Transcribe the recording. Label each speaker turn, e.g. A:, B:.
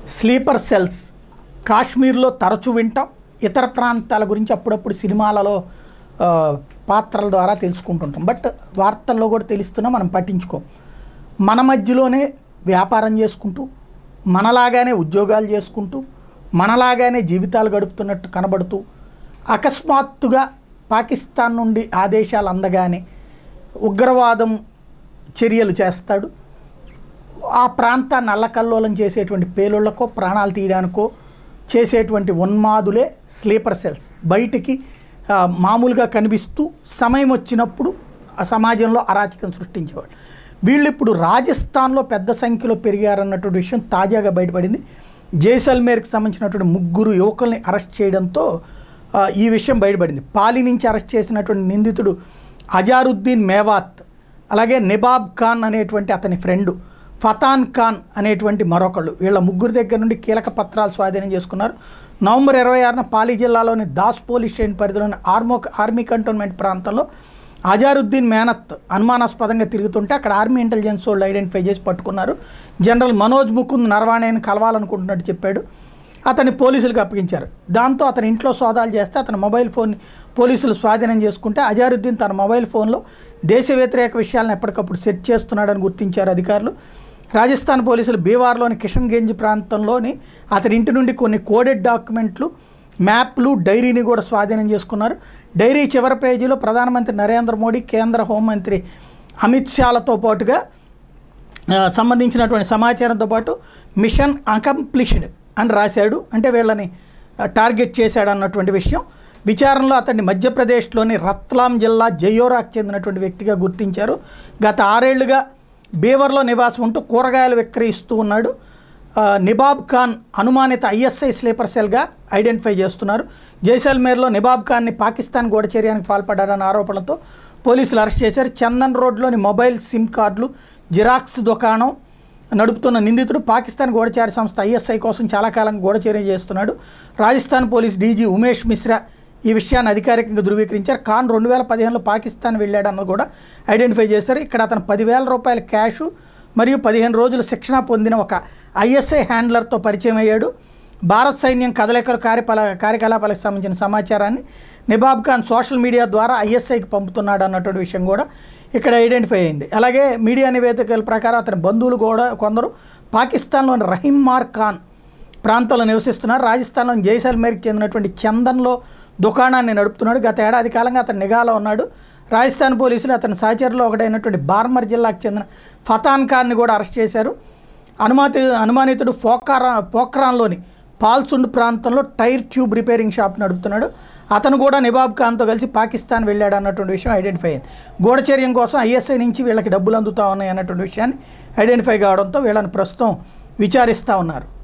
A: sleeper cells కాశ్మీర్లో తరచూ వింటాం ఇతర ప్రాంతాల గురించి అప్పుడప్పుడు సినిమాలలో ఆ, పాత్రల ద్వారా తెలుసుకుంటుంటాం బట్ వార్తల్లో కూడా తెలుస్తున్నా మనం పట్టించుకోం మన మధ్యలోనే వ్యాపారం చేసుకుంటూ మనలాగానే ఉద్యోగాలు చేసుకుంటూ మనలాగానే జీవితాలు గడుపుతున్నట్టు కనబడుతూ అకస్మాత్తుగా పాకిస్తాన్ నుండి ఆదేశాలు అందగానే ఉగ్రవాదం చర్యలు చేస్తాడు ఆ ప్రాంతాన్ని అల్లకల్లోలం చేసేటువంటి పేలుళ్లకో ప్రాణాలు తీయడానికో చేసేటువంటి ఉన్మాదులే స్లీపర్ సెల్స్ బయటికి ఆ, మామూలుగా కనిపిస్తూ సమయం వచ్చినప్పుడు ఆ సమాజంలో అరాచకం సృష్టించేవాళ్ళు వీళ్ళు ఇప్పుడు రాజస్థాన్లో పెద్ద సంఖ్యలో పెరిగారన్నటువంటి విషయం తాజాగా బయటపడింది జైసల్మేర్కి సంబంధించినటువంటి ముగ్గురు యువకుల్ని అరెస్ట్ చేయడంతో ఆ, ఈ విషయం బయటపడింది పాలి నుంచి అరెస్ట్ చేసినటువంటి నిందితుడు అజారుద్దీన్ మేవాత్ అలాగే నిబాబ్ ఖాన్ అనేటువంటి అతని ఫ్రెండు ఫతాన్ ఖాన్ అనేటువంటి మరొకళ్ళు వీళ్ళ ముగ్గురు దగ్గర నుండి కీలక పత్రాలు స్వాధీనం చేసుకున్నారు నవంబర్ ఇరవై ఆరున పాలి జిల్లాలోని దాస్ పోలీస్ స్టేషన్ పరిధిలోని ఆర్మో ఆర్మీ కంటోన్మెంట్ ప్రాంతంలో అజారుద్దీన్ మేనత్ అనుమానాస్పదంగా తిరుగుతుంటే అక్కడ ఆర్మీ ఇంటెలిజెన్స్ వాళ్ళు ఐడెంటిఫై చేసి పట్టుకున్నారు జనరల్ మనోజ్ ముకుంద్ నరవాణేని కలవాలనుకుంటున్నట్టు చెప్పాడు అతన్ని పోలీసులకు అప్పగించారు దాంతో అతని ఇంట్లో సోదాలు చేస్తే అతని మొబైల్ ఫోన్ పోలీసులు స్వాధీనం చేసుకుంటే అజారుద్దీన్ తన మొబైల్ ఫోన్లో దేశ వ్యతిరేక విషయాలను ఎప్పటికప్పుడు సెట్ చేస్తున్నాడని గుర్తించారు అధికారులు రాజస్థాన్ పోలీసులు బీవార్లోని కిషన్ గంజ్ ప్రాంతంలోని అతని ఇంటి నుండి కొన్ని కోడెడ్ డాక్యుమెంట్లు మ్యాప్లు డైరీని కూడా స్వాధీనం చేసుకున్నారు డైరీ చివరి పేజీలో ప్రధానమంత్రి నరేంద్ర మోడీ కేంద్ర హోంమంత్రి అమిత్ షాలతో పాటుగా ఆ, సంబంధించినటువంటి సమాచారంతో పాటు మిషన్ అకంప్లిష్డ్ అని రాశాడు అంటే వీళ్ళని ఆ, టార్గెట్ చేశాడు అన్నటువంటి విషయం విచారణలో అతన్ని మధ్యప్రదేశ్లోని రత్లాం జిల్లా జయోరాకు చెందినటువంటి వ్యక్తిగా గుర్తించారు గత ఆరేళ్లుగా బీవర్లో నివాసం ఉంటూ కూరగాయలు విక్రయిస్తూ ఉన్నాడు ఆ, నిబాబ్ ఖాన్ అనుమానిత ఐఎస్ఐ స్లీపర్ సెల్గా ఐడెంటిఫై చేస్తున్నారు జైసల్మేర్లో నిబాబ్ ఖాన్ని పాకిస్తాన్ గూఢచర్యానికి పాల్పడ్డాడన్న ఆరోపణలతో పోలీసులు అరెస్ట్ చేశారు చందన్ రోడ్లోని మొబైల్ సిమ్ కార్డులు జిరాక్స్ దుకాణం నడుపుతున్న నిందితుడు పాకిస్తాన్ గూఢచారి సంస్థ ఐఎస్ఐ కోసం చాలా కాలం గూఢచర్య చేస్తున్నాడు రాజస్థాన్ పోలీస్ డీజీ ఉమేష్ మిశ్రా ఈ విషయాన్ని అధికారికంగా ధృవీకరించారు ఖాన్ రెండు వేల పదిహేనులో పాకిస్తాన్ వెళ్ళాడన్నది కూడా ఐడెంటిఫై చేశారు ఇక్కడ అతను పదివేల రూపాయల క్యాషు మరియు పదిహేను రోజులు శిక్షణ పొందిన ఒక ఐఎస్ఐ హ్యాండ్లర్తో పరిచయం అయ్యాడు భారత్ సైన్యం కదలికల కార్యపల కార్యకలాపాలకు సంబంధించిన సమాచారాన్ని నిబాబ్ ఖాన్ సోషల్ మీడియా ద్వారా ఐఎస్ఐకి పంపుతున్నాడు అన్నటువంటి విషయం కూడా ఇక్కడ ఐడెంటిఫై అయింది అలాగే మీడియా నివేదికల ప్రకారం అతని బంధువులు కూడా కొందరు పాకిస్తాన్లోని రహీం మార్ ఖాన్ ప్రాంతంలో నివసిస్తున్నారు రాజస్థాన్లోని జైసల్మేర్కి చెందినటువంటి చందన్లో దుకాణాన్ని నడుపుతున్నాడు గత ఏడాది కాలంగా అతను నిఘాలో ఉన్నాడు రాజస్థాన్ పోలీసులు అతని సహచరులో ఒకటైనటువంటి బార్మర్ జిల్లాకు చెందిన ఫతాన్ ఖాన్ని కూడా అరెస్ట్ చేశారు అనుమతి అనుమానితుడు పోకారా పోఖ్రాన్లోని పాల్సుండ్ ప్రాంతంలో టైర్ ట్యూబ్ రిపేరింగ్ షాప్ నడుపుతున్నాడు అతను కూడా నిబాబ్ ఖాన్తో కలిసి పాకిస్తాన్ వెళ్ళాడు అన్నటువంటి విషయం ఐడెంటిఫై అయింది గూఢచర్యం కోసం ఐఎస్ఐ నుంచి వీళ్ళకి డబ్బులు అందుతా ఉన్నాయి అన్నటువంటి విషయాన్ని ఐడెంటిఫై కావడంతో వీళ్ళని ప్రస్తుతం విచారిస్తూ ఉన్నారు